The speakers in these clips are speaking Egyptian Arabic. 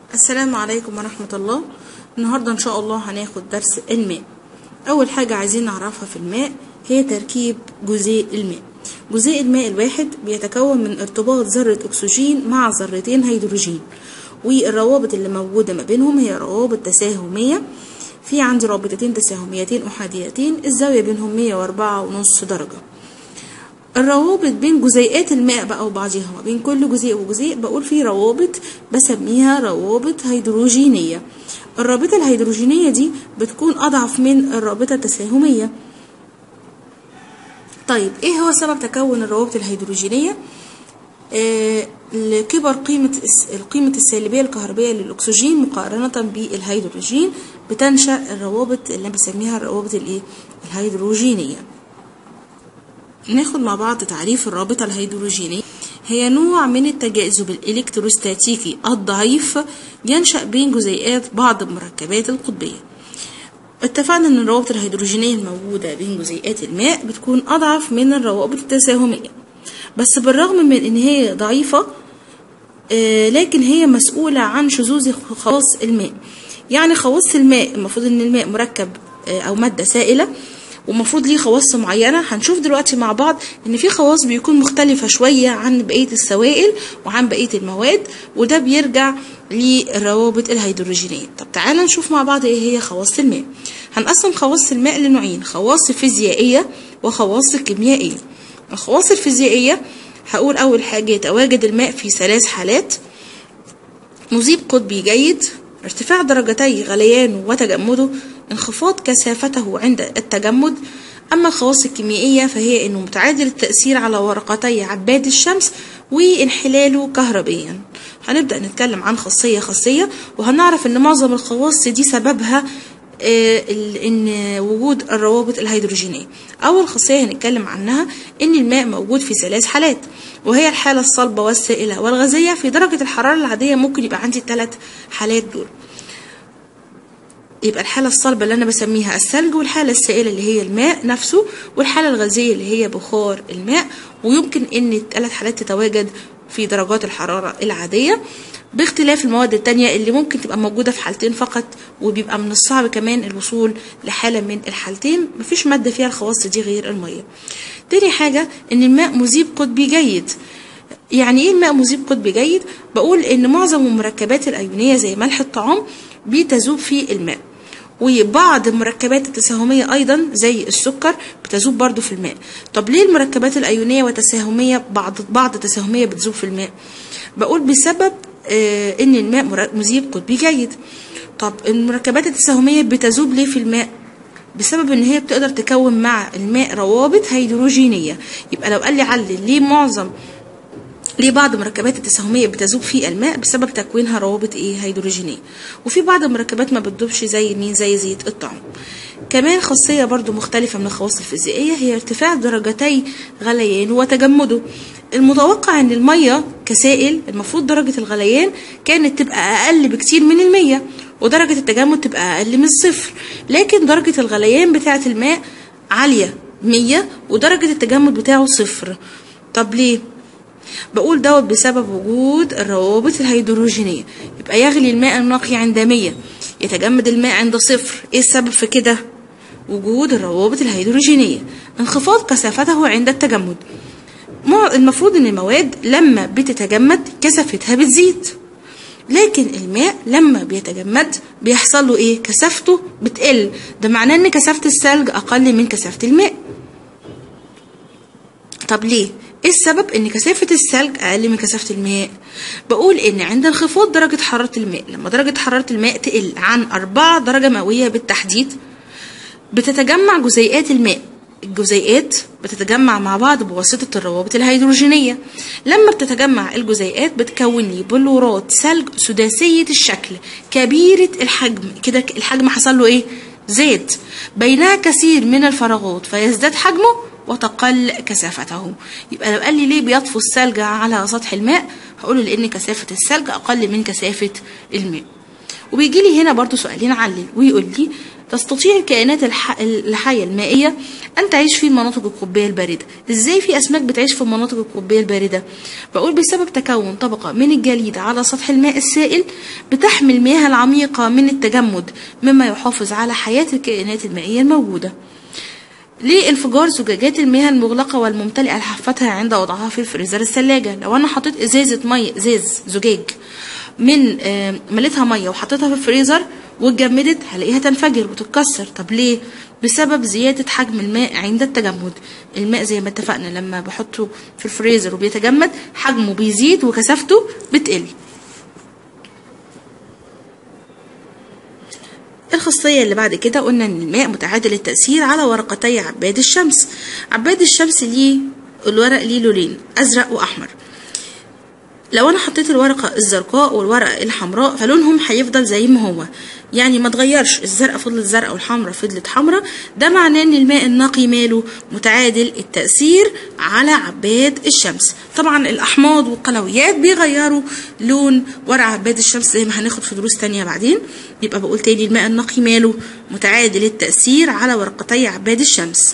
السلام عليكم ورحمة الله النهاردة إن شاء الله هناخد درس الماء أول حاجة عايزين نعرفها في الماء هي تركيب جزيء الماء جزيء الماء الواحد بيتكون من ارتباط ذرة أكسجين مع ذرتين هيدروجين والروابط اللي موجودة ما بينهم هي روابط تساهمية في عندي رابطتين تساهميتين أحاديتين الزاوية بينهم مية وأربعة ونص درجة الروابط بين جزيئات الماء بقى وبعضها وبين كل جزيء وجزيء بقول فيه روابط بسميها روابط هيدروجينية الرابطة الهيدروجينية دي بتكون أضعف من الرابطة التساهمية طيب ايه هو سبب تكون الروابط الهيدروجينية آه لكبر قيمة القيمة السالبية الكهربية للأكسجين مقارنة بالهيدروجين بتنشأ الروابط اللي بسميها الروابط الايه الهيدروجينية ناخد مع بعض تعريف الرابطة الهيدروجينية هي نوع من التجاذب الإلكتروستاتيكي الضعيف ينشأ بين جزيئات بعض المركبات القطبية اتفقنا ان الروابط الهيدروجينية الموجودة بين جزيئات الماء بتكون أضعف من الروابط التساهمية بس بالرغم من ان هي ضعيفة آه لكن هي مسؤولة عن شذوذ خواص الماء يعني خواص الماء المفروض ان الماء مركب آه أو مادة سائلة ومفروض ليه خواص معينة هنشوف دلوقتي مع بعض ان في خواص بيكون مختلفة شوية عن بقية السوائل وعن بقية المواد وده بيرجع للروابط الهيدروجينية طب تعالى نشوف مع بعض ايه هي خواص الماء هنقسم خواص الماء لنوعين خواص فيزيائية وخواص كيميائية الخواص الفيزيائية هقول اول حاجة يتواجد الماء في ثلاث حالات مذيب قطبي جيد ارتفاع درجتي غليانه وتجمده انخفاض كثافته عند التجمد أما الخواص الكيميائية فهي أنه متعادل التأثير على ورقتي عباد الشمس وانحلاله كهربيا هنبدأ نتكلم عن خاصية خاصية وهنعرف أن معظم الخواص دي سببها ان وجود الروابط الهيدروجينية اول خاصية هنتكلم عنها ان الماء موجود في ثلاث حالات وهي الحالة الصلبة والسائلة والغازية في درجة الحرارة العادية ممكن يبقى عندي الثلاث حالات دول يبقى الحالة الصلبة اللي أنا بسميها الثلج والحالة السائلة اللي هي الماء نفسه والحالة الغازية اللي هي بخار الماء ويمكن إن الثلاث حالات تتواجد في درجات الحرارة العادية باختلاف المواد التانية اللي ممكن تبقى موجودة في حالتين فقط وبيبقى من الصعب كمان الوصول لحالة من الحالتين مفيش مادة فيها الخواص دي غير المية تاني حاجة إن الماء مذيب قطبي جيد يعني ايه الماء مذيب قطبي جيد بقول ان معظم المركبات الايونيه زي ملح الطعام بتذوب في الماء وبعض المركبات التساهمية أيضا زي السكر بتذوب برضو في الماء طب ليه المركبات الأيونية والتساهمية بعض بعض التساهمية بتذوب في الماء بقول بسبب آه إن الماء مذيب قطبي جيد طب المركبات التساهمية بتذوب ليه في الماء بسبب ان هي بتقدر تكون مع الماء روابط هيدروجينية يبقى لو قال لي علل ليه معظم ليه بعض المركبات التساهمية بتذوب في الماء بسبب تكوينها روابط ايه هيدروجينية وفي بعض المركبات ما بتذوبش زي مين زي زيت الطعام كمان خاصية برضو مختلفة من الخواص الفيزيائية هي ارتفاع درجتي غليان وتجمده المتوقع ان المية كسائل المفروض درجة الغليان كانت تبقى اقل بكتير من المية ودرجة التجمد تبقى اقل من الصفر لكن درجة الغليان بتاعة الماء عالية مية ودرجة التجمد بتاعه صفر طب ليه بقول دوت بسبب وجود الروابط الهيدروجينية يبقى يغلي الماء النقي عند 100 يتجمد الماء عند صفر ايه السبب في كده وجود الروابط الهيدروجينية انخفاض كثافته عند التجمد المفروض ان المواد لما بتتجمد كثافتها بتزيد لكن الماء لما بيتجمد بيحصل له ايه كثافته بتقل ده معناه ان كثافة الثلج اقل من كثافة الماء طب ليه ايه السبب ان كثافة الثلج اقل من كثافة الماء بقول ان عند انخفاض درجة حرارة الماء لما درجة حرارة الماء تقل عن 4 درجة مئوية بالتحديد بتتجمع جزيئات الماء الجزيئات بتتجمع مع بعض بواسطة الروابط الهيدروجينية لما بتتجمع الجزيئات بتكون لي بلورات ثلج سداسية الشكل كبيرة الحجم كده الحجم حصل له ايه زاد بينها كثير من الفراغات فيزداد حجمه وتقل كثافته يبقى لو قال لي ليه بيطفو الثلج على سطح الماء هقوله لان كثافة الثلج اقل من كثافة الماء وبيجي لي هنا برضو سؤالين علل ويقول لي تستطيع الكائنات الح... الحية المائية أن تعيش في مناطق القطبية الباردة إزاي في أسماك بتعيش في المناطق القطبية الباردة بقول بسبب تكون طبقة من الجليد على سطح الماء السائل بتحمي المياه العميقة من التجمد مما يحافظ على حياة الكائنات المائية الموجودة لانفجار زجاجات المياه المغلقة والممتلئة لحافتها عند وضعها في الفريزر الثلاجة لو أنا حطيت إزازة مية إزاز زجاج من آه، مليتها مية وحطيتها في الفريزر واتجمدت هلاقيها تنفجر وتتكسر طب ليه؟ بسبب زيادة حجم الماء عند التجمد الماء زي ما اتفقنا لما بحطه في الفريزر وبيتجمد حجمه بيزيد وكثافته بتقل الخاصية اللي بعد كده قلنا إن الماء متعادل التأثير على ورقتي عباد الشمس عباد الشمس ليه الورق ليه لونين أزرق وأحمر لو انا حطيت الورقة الزرقاء والورقة الحمراء فلونهم هيفضل زي ما هو يعني ما اتغيرش الزرقاء فضلت زرقاء والحمراء فضلت حمراء ده معناه ان الماء النقي ماله متعادل التأثير على عباد الشمس طبعا الاحماض والقلويات بيغيروا لون ورق عباد الشمس زي ما هناخد في دروس تانية بعدين يبقى بقول تاني الماء النقي ماله متعادل التأثير على ورقتي عباد الشمس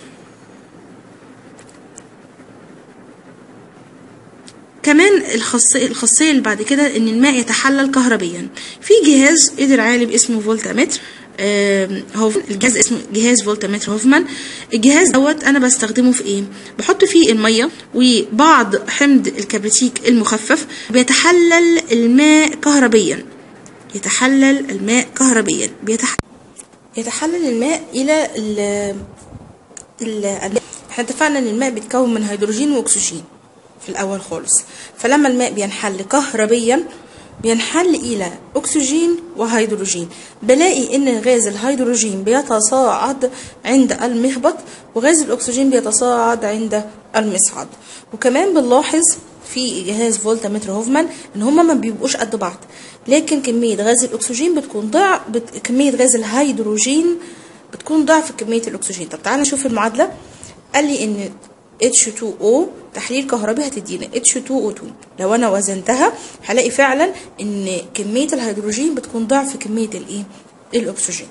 كمان الخاصية الخاصية اللي بعد كده إن الماء يتحلل كهربيا في جهاز قدر عالم اسمه فولتامتر آم، هو الجهاز اسمه جهاز فولتامتر هوفمان الجهاز دوت انا بستخدمه في ايه بحط فيه الميه وبعض حمض الكبريتيك المخفف بيتحلل الماء كهربيا يتحلل الماء كهربيا بيتح... يتحلل الماء الى ال ال احنا اتفقنا ان الماء بيتكون من هيدروجين واكسجين في الأول خالص فلما الماء بينحل كهربيا بينحل إلى أكسجين وهيدروجين بلاقي إن غاز الهيدروجين بيتصاعد عند المهبط وغاز الأكسجين بيتصاعد عند المصعد وكمان بنلاحظ في جهاز فولتامتر هوفمان ان هما ما بيبقوش قد بعض لكن كمية غاز الأكسجين بتكون ضعف بت... كمية غاز الهيدروجين بتكون ضعف كمية الأكسجين طب تعالى نشوف المعادلة قال لي ان H2O تحليل كهربي هتدينا H2O2 لو انا وزنتها هلاقي فعلا ان كمية الهيدروجين بتكون ضعف كمية الايه الاكسجين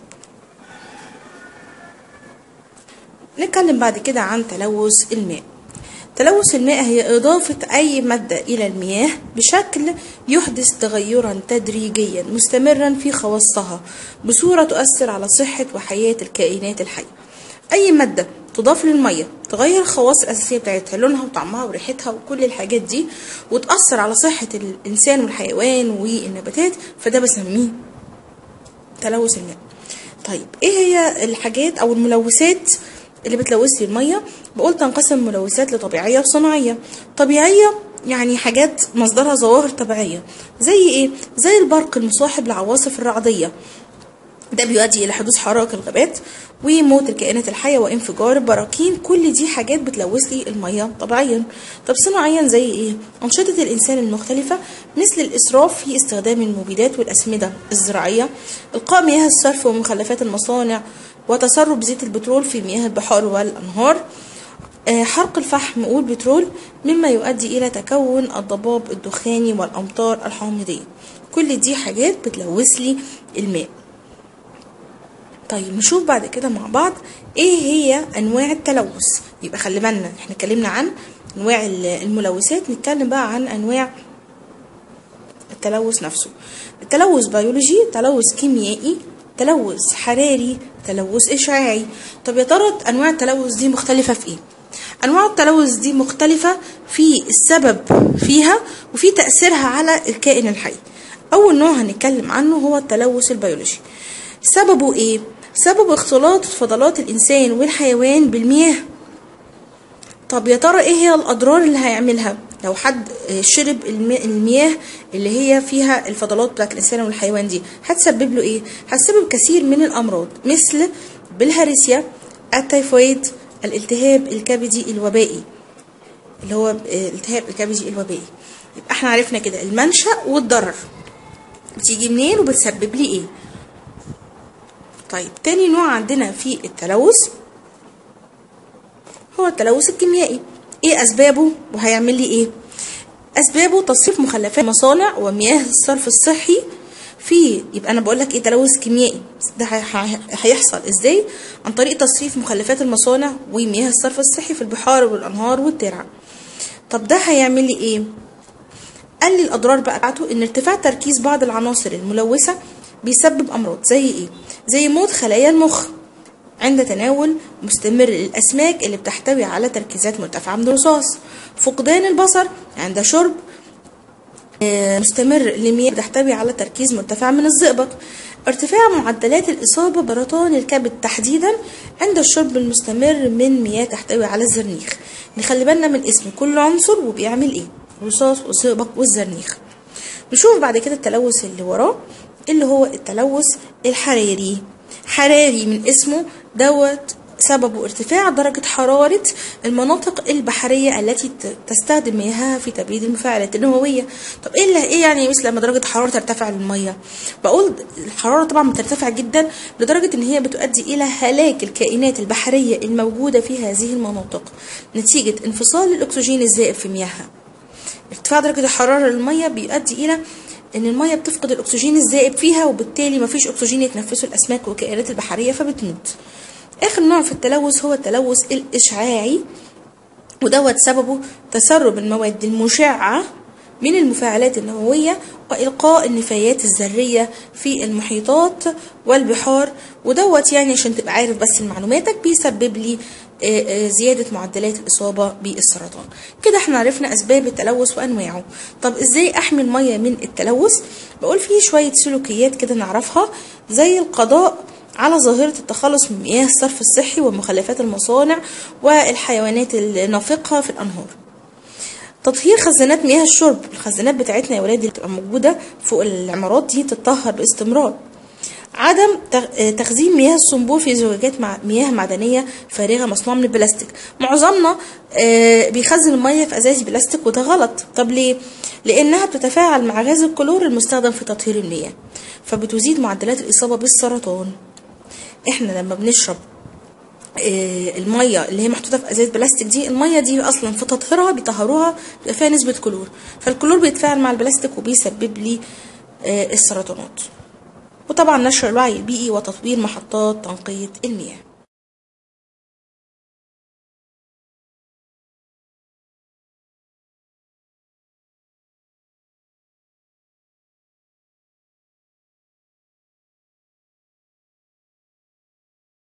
نتكلم بعد كده عن تلوث الماء تلوث الماء هي إضافة أي مادة إلى المياه بشكل يحدث تغيرا تدريجيا مستمرا في خواصها بصورة تؤثر على صحة وحياة الكائنات الحية أي مادة تضاف للمية تغير الخواص الأساسية بتاعتها لونها وطعمها وريحتها وكل الحاجات دي وتأثر على صحة الإنسان والحيوان والنباتات فده بسميه تلوث الماء طيب ايه هي الحاجات او الملوثات اللي بتلوث لي الميه بقول تنقسم ملوثات لطبيعيه وصناعيه طبيعيه يعني حاجات مصدرها ظواهر طبيعيه زي ايه زي البرق المصاحب لعواصف الرعديه ده بيؤدي الى حدوث حرائق الغابات وموت الكائنات الحيه وانفجار البراكين كل دي حاجات بتلوث لي الميه طبيعيا طب صناعيا زي ايه انشطه الانسان المختلفه مثل الاسراف في استخدام المبيدات والاسمده الزراعيه القاء مياه الصرف ومخلفات المصانع وتسرب زيت البترول في مياه البحار والانهار آه، حرق الفحم والبترول مما يؤدي إلى تكون الضباب الدخاني والأمطار الحامضية كل دي حاجات بتلوث لي الماء طيب نشوف بعد كده مع بعض ايه هي انواع التلوث يبقى خلي بالنا احنا اتكلمنا عن انواع الملوثات نتكلم بقى عن انواع التلوث نفسه التلوث بيولوجي تلوث كيميائي تلوث حراري تلوث اشعاعي طب يا ترى انواع التلوث دي مختلفه في ايه انواع التلوث دي مختلفه في السبب فيها وفي تاثيرها على الكائن الحي اول نوع هنتكلم عنه هو التلوث البيولوجي سببه ايه سبب اختلاط فضلات الانسان والحيوان بالمياه طب يا ترى ايه هي الاضرار اللي هيعملها لو حد شرب الماء المياه اللي هي فيها الفضلات بتاعت الانسان والحيوان دي هتسبب له ايه هتسبب كثير من الامراض مثل بالهارسيا التيفويد الالتهاب الكبدي الوبائي اللي هو الالتهاب الكبدي الوبائي يبقى احنا عرفنا كده المنشأ والضرر بتيجي منين وبتسبب لي ايه طيب تاني نوع عندنا في التلوث هو التلوث الكيميائي ايه اسبابه وهيعمل لي ايه اسبابه تصريف مخلفات مصانع ومياه الصرف الصحي في يبقى انا بقول لك ايه تلوث كيميائي ده هيحصل ازاي عن طريق تصريف مخلفات المصانع ومياه الصرف الصحي في البحار والانهار والترع طب ده هيعمل لي ايه قال لي الاضرار بقى بتاعته ان ارتفاع تركيز بعض العناصر الملوثه بيسبب امراض زي ايه زي موت خلايا المخ عند تناول مستمر للأسماك اللي بتحتوي على تركيزات مرتفعة من الرصاص فقدان البصر عند شرب مستمر لمياه بتحتوي على تركيز مرتفع من الزئبق ارتفاع معدلات الإصابة برطان الكبد تحديدا عند الشرب المستمر من مياه تحتوي على الزرنيخ نخلي بالنا من اسم كل عنصر وبيعمل ايه الرصاص والزئبق والزرنيخ نشوف بعد كده التلوث اللي وراه اللي هو التلوث الحراري حراري من اسمه دوت سببه ارتفاع درجة حرارة المناطق البحرية التي تستخدم مياهها في تبريد المفاعلات النووية طب ايه اللي ايه يعني مثل لما درجة الحرارة ترتفع للمية بقول الحرارة طبعا بترتفع جدا لدرجة ان هي بتؤدي الى هلاك الكائنات البحرية الموجودة في هذه المناطق نتيجة انفصال الاكسجين الزائب في مياهها ارتفاع درجة الحرارة للمية بيؤدي الى ان الميه بتفقد الاكسجين الزائب فيها وبالتالي مفيش اكسجين يتنفسه الاسماك والكائنات البحريه فبتموت اخر نوع في التلوث هو التلوث الاشعاعي ودوت سببه تسرب المواد المشعه من المفاعلات النووية وإلقاء النفايات الذرية في المحيطات والبحار ودوت يعني عشان تبقى عارف بس معلوماتك بيسبب لي زيادة معدلات الإصابة بالسرطان كده احنا عرفنا أسباب التلوث وأنواعه طب إزاي أحمي المية من التلوث بقول فيه شوية سلوكيات كده نعرفها زي القضاء على ظاهرة التخلص من مياه الصرف الصحي ومخلفات المصانع والحيوانات النافقة في الأنهار تطهير خزانات مياه الشرب الخزانات بتاعتنا يا ولاد اللي بتبقى موجودة فوق العمارات دي تتطهر باستمرار عدم تخزين مياه الصنبور في زجاجات مع مياه معدنية فارغة مصنوعة من البلاستيك معظمنا بيخزن المية في أزاز بلاستيك وده غلط طب ليه؟ لأنها بتتفاعل مع غاز الكلور المستخدم في تطهير المياه فبتزيد معدلات الإصابة بالسرطان احنا لما بنشرب الميه اللي هي محطوطه في ازاز بلاستيك دي الميه دي اصلا في تطهيرها بيطهروها بيبقى فيها نسبه كلور فالكلور بيتفاعل مع البلاستيك وبيسبب لي السرطانات وطبعا نشر الوعي البيئي وتطوير محطات تنقية المياه